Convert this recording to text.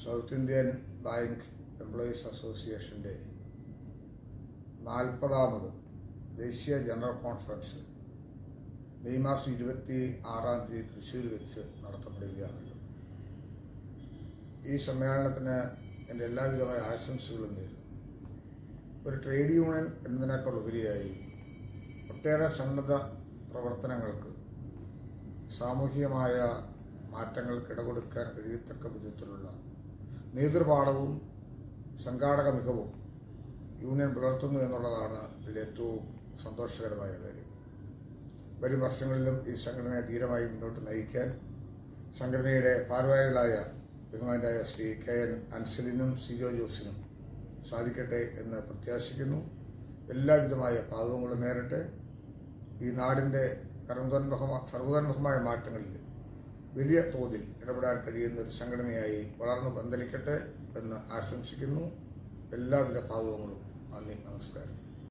south Indian bank employees അസോസിയേഷൻ്റെ നാൽപ്പതാമത് ദേശീയ general conference May മാസം ഇരുപത്തി ആറാം തീയതി തൃശ്ശൂർ വെച്ച് നടത്തപ്പെടുകയാണല്ലോ ഈ സമ്മേളനത്തിന് എൻ്റെ എല്ലാവിധമായ ആശംസകളും നേരുന്നു ഒരു ട്രേഡ് യൂണിയൻ എന്നതിനേക്കാൾ ഉപരിയായി ഒട്ടേറെ സന്നദ്ധ പ്രവർത്തനങ്ങൾക്ക് സാമൂഹികമായ മാറ്റങ്ങൾക്ക് ഇടകൊടുക്കാൻ കഴിയത്തക്ക വിധത്തിലുള്ള നേതൃപാഠവും സംഘാടക മികവും യൂണിയൻ പുലർത്തുന്നു എന്നുള്ളതാണ് ഇതിൽ ഏറ്റവും സന്തോഷകരമായ കാര്യം വരും വർഷങ്ങളിലും ഈ സംഘടനയെ ധീരമായി മുന്നോട്ട് നയിക്കാൻ സംഘടനയുടെ ഭാരവാഹികളായ ബഹുമാനായ ശ്രീ കെ എൻ അൻസലിനും സിജോ ജോസിനും സാധിക്കട്ടെ എന്ന് പ്രത്യാശിക്കുന്നു എല്ലാവിധമായ പാകങ്ങളും നേരട്ടെ ഈ നാടിൻ്റെ കർമ്മോന്മുഖമായ സർവോന്മുഖമായ മാറ്റങ്ങളിൽ വലിയ തോതിൽ ഇടപെടാൻ കഴിയുന്ന ഒരു സംഘടനയായി വളർന്നു പന്തലിക്കട്ടെ എന്ന് ആശംസിക്കുന്നു എല്ലാവിധ ഭാഗങ്ങളും നന്ദി നമസ്കാരം